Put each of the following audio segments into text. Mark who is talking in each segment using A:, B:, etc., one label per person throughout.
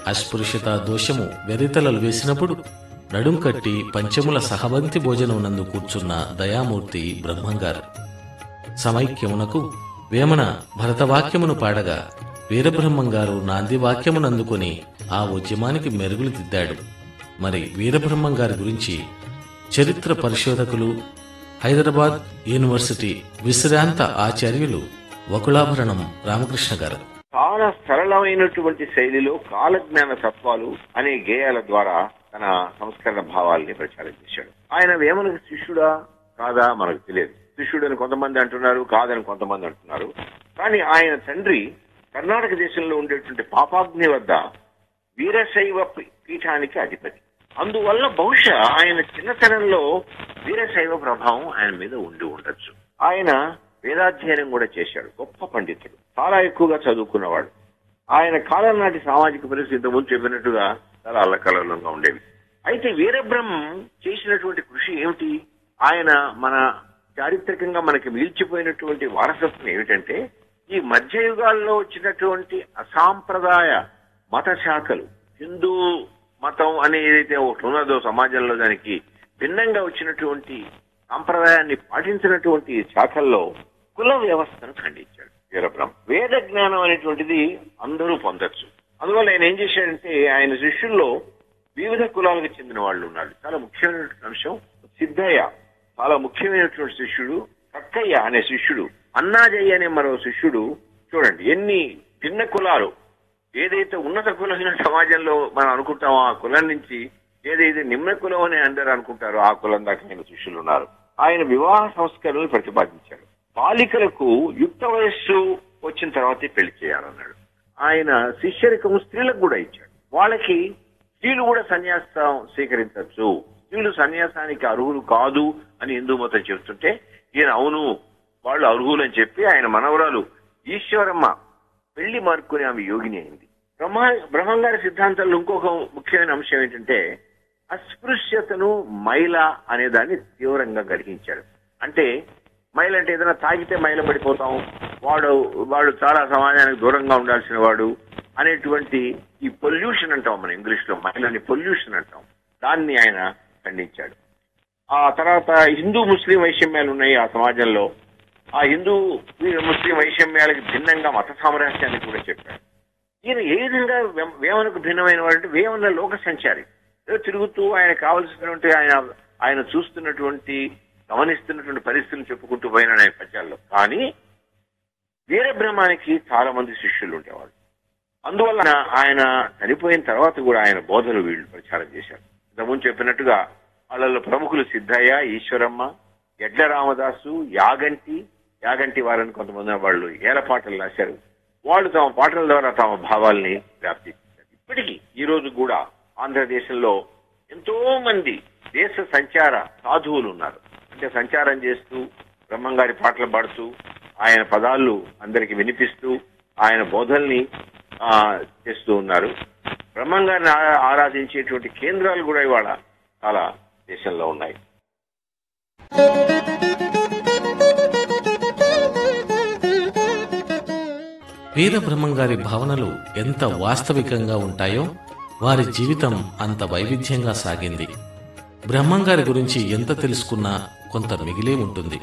A: అస్పృశ్యత దోషము వెరితలలు వేసినప్పుడు నడుం కట్టి పంచముల సహబంతి భోజనం నందు కూర్చున్న దయామూర్తి బ్రహ్మంగారు సమైక్యమునకు వేమన భరతవాక్యమును పాడగా వీరబ్రహ్మంగారు నాంది వాక్యమునందుకొని ఆ ఉద్యమానికి మెరుగులు దిద్దాడు మరి వీరబ్రహ్మం గారి గురించి చరిత్ర పరిశోధకులు హైదరాబాద్ యూనివర్సిటీ విశ్రాంత ఆచార్యులు వకులాభరణం రామకృష్ణ గారు
B: చాలా సరళమైనటువంటి శైలిలో కాలజ్ఞాన తత్వాలు అనే గేయాల ద్వారా తన సంస్కరణ భావాల్ని ప్రచారం చేశాడు ఆయన వేమనకు శిష్యుడా కాదా మనకు తెలియదు శిష్యుడని కొంతమంది అంటున్నారు కాదని కొంతమంది అంటున్నారు కానీ ఆయన తండ్రి కర్ణాటక దేశంలో ఉండేటువంటి పాపాగ్ని వద్ద వీరశైవ పీ- పీఠానికి అధిపతి అందువల్ల బహుశా ఆయన చిన్నతనంలో వీరశైవ ప్రభావం ఆయన మీద ఉండి ఉండొచ్చు ఆయన వేదాధ్యయనం కూడా చేశాడు గొప్ప పండితుడు చాలా ఎక్కువగా చదువుకున్నవాడు ఆయన కాలం నాటి సామాజిక పరిస్థితి ఇంతకుముందు చెప్పినట్టుగా చాలా అల్లకల్లోలంగా ఉండేవి అయితే వీరబ్రహ్మం చేసినటువంటి కృషి ఏమిటి ఆయన మన చారిత్రకంగా మనకి మిగిల్చిపోయినటువంటి వారసత్వం ఏమిటంటే ఈ మధ్యయుగాల్లో వచ్చినటువంటి అసాంప్రదాయ మత శాఖలు హిందూ మతం అని ఏదైతే ఒకటి ఉన్నదో సమాజంలో దానికి భిన్నంగా వచ్చినటువంటి సాంప్రదాయాన్ని పాటించినటువంటి శాఖల్లో కుల వ్యవస్థను ఖండించాడు వీరబ్రహ్మ వేద జ్ఞానం అనేటువంటిది అందరూ పొందొచ్చు అందువల్ల ఆయన ఏం చేశాడంటే ఆయన శిష్యుల్లో వివిధ కులాలకు చెందిన వాళ్ళు ఉన్నారు చాలా ముఖ్యమైనటువంటి అంశం సిద్ధయ్య చాలా ముఖ్యమైనటువంటి శిష్యుడు కక్కయ్య అనే శిష్యుడు అన్నాజయ్య అనే మరో శిష్యుడు చూడండి ఎన్ని భిన్న కులాలు ఏదైతే ఉన్నత కులమైన సమాజంలో మనం అనుకుంటామో ఆ కులం నుంచి ఏదైతే నిమ్న కులం అని అందరూ అనుకుంటారో ఆ కులం దాకా ఆయన శిష్యులు ఉన్నారు ఆయన వివాహ సంస్కరణలు ప్రతిపాదించాడు బాలికలకు యుక్త వయస్సు వచ్చిన తర్వాతే పెళ్లి చేయాలన్నాడు ఆయన శిష్యరికము స్త్రీలకు కూడా ఇచ్చాడు వాళ్ళకి స్త్రీలు కూడా సన్యాసం స్వీకరించవచ్చు స్త్రీలు సన్యాసానికి అర్హులు కాదు అని హిందూ మతం చెబుతుంటే ఈయన అవును వాళ్ళు అర్హులు అని చెప్పి ఆయన మనవరాలు ఈశ్వరమ్మ పెళ్లి మార్కుని ఆమె యోగిని అయింది బ్రహ్మ బ్రహ్మంగారి సిద్ధాంతాల్లో ఇంకొక ముఖ్యమైన అంశం ఏంటంటే అస్పృశ్యతను మైల అనే దాన్ని తీవ్రంగా గడిగించాడు అంటే మైల అంటే ఏదైనా తాగితే మైల పడిపోతాం వాడు వాడు చాలా సమాజానికి దూరంగా ఉండాల్సిన వాడు అనేటువంటి ఈ పొల్యూషన్ అంటాం మనం ఇంగ్లీష్ లో మైలని పొల్యూషన్ అంటాం దాన్ని ఆయన ఖండించాడు ఆ తర్వాత హిందూ ముస్లిం వైషమ్యాలు ఉన్నాయి ఆ సమాజంలో ఆ హిందూ ముస్లిం వైషమ్యాలకు భిన్నంగా మత సామరస్యాన్ని కూడా చెప్పాడు ఈయన ఏ విధంగా వే- వేమనకు భిన్నమైన వాడంటే వేమన లోక సంచారి ఏదో తిరుగుతూ ఆయన కావలసినటువంటి ఆయన ఆయన చూస్తున్నటువంటి గమనిస్తున్నటువంటి పరిస్థితులు చెప్పుకుంటూ పోయిన ఆయన పద్యాల్లో కానీ వీరబ్రహ్మానికి చాలా మంది శిష్యులు ఉండేవాళ్ళు అందువల్ల ఆయన చనిపోయిన తర్వాత కూడా ఆయన బోధలు వీళ్ళు ప్రచారం చేశారు ఇంతకుముందు చెప్పినట్టుగా వాళ్ళలో ప్రముఖులు సిద్ధయ్య ఈశ్వరమ్మ ఎడ్ల రామదాసు యాగంటి యాగంటి వారని కొంతమంది వాళ్ళు ఏల పాటలు రాశారు వాళ్ళు తమ పాటల ద్వారా తమ భావాల్ని వ్యాప్తి చేశారు ఇప్పటికీ ఈ రోజు కూడా ఆంధ్రదేశంలో ఎంతో మంది దేశ సంచార సాధువులు ఉన్నారు అంటే సంచారం చేస్తూ బ్రహ్మంగారి పాటలు పాడుతూ ఆయన పదాలు అందరికి వినిపిస్తూ ఆయన బోధల్ని ఆ, చేస్తూ ఉన్నారు బ్రహ్మంగారిని ఆ- ఆరాధించేటువంటి కేంద్రాలు కూడా ఇవాళ చాలా దేశంలో ఉన్నాయి
A: వీరబ్రహ్మంగారి భావనలు ఎంత వాస్తవికంగా ఉంటాయో వారి జీవితం అంత వైవిధ్యంగా సాగింది బ్రహ్మంగారి గురించి ఎంత తెలుసుకున్నా కొంత మిగిలే ఉంటుంది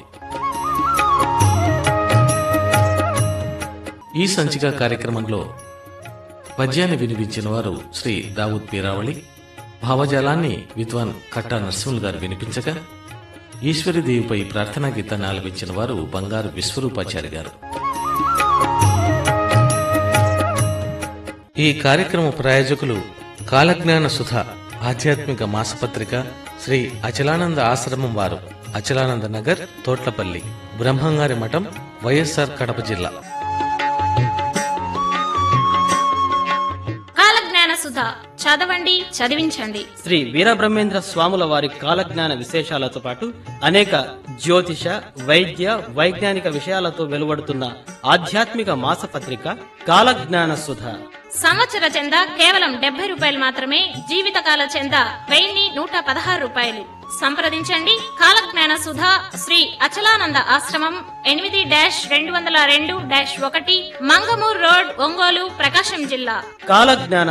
A: ఈ సంచిక కార్యక్రమంలో పద్యాన్ని వినిపించిన వారు శ్రీ దావుద్ పీరావళి భావజాలాన్ని విద్వాన్ కట్టా నరసింహులు గారు వినిపించగా ఈశ్వరీదేవిపై ప్రార్థనా గీతాన్ని ఆలపించిన వారు బంగారు విశ్వరూపాచారి గారు ఈ కార్యక్రమ ప్రాయోజకులు కాలజ్ఞాన సుధ ఆధ్యాత్మిక మాసపత్రిక శ్రీ అచలానంద ఆశ్రమం వారు అచలానంద నగర్ తోట్లపల్లి బ్రహ్మంగారి మఠం వైఎస్ఆర్ కడప జిల్లా
C: కాలజ్ఞాన సుధ చదవండి చదివించండి
D: శ్రీ వీరబ్రహ్మేంద్ర స్వాముల వారి కాలజ్ఞాన విశేషాలతో పాటు అనేక జ్యోతిష వైద్య వైజ్ఞానిక విషయాలతో వెలువడుతున్న ఆధ్యాత్మిక మాసపత్రిక కాలజ్ఞాన సుధ
C: సంవత్సర చంద కేవలం డెబ్బై రూపాయలు మాత్రమే జీవితకాల చంద వెయ్యి నూట పదహారు రూపాయలు సంప్రదించండి కాలజ్ఞాన సుధ శ్రీ అచలానంద ఆశ్రమం ఎనిమిది డాష్ రెండు వందల రెండు డాష్ ఒకటి మంగమూర్ రోడ్ ఒంగోలు ప్రకాశం జిల్లా
D: కాలజ్ఞాన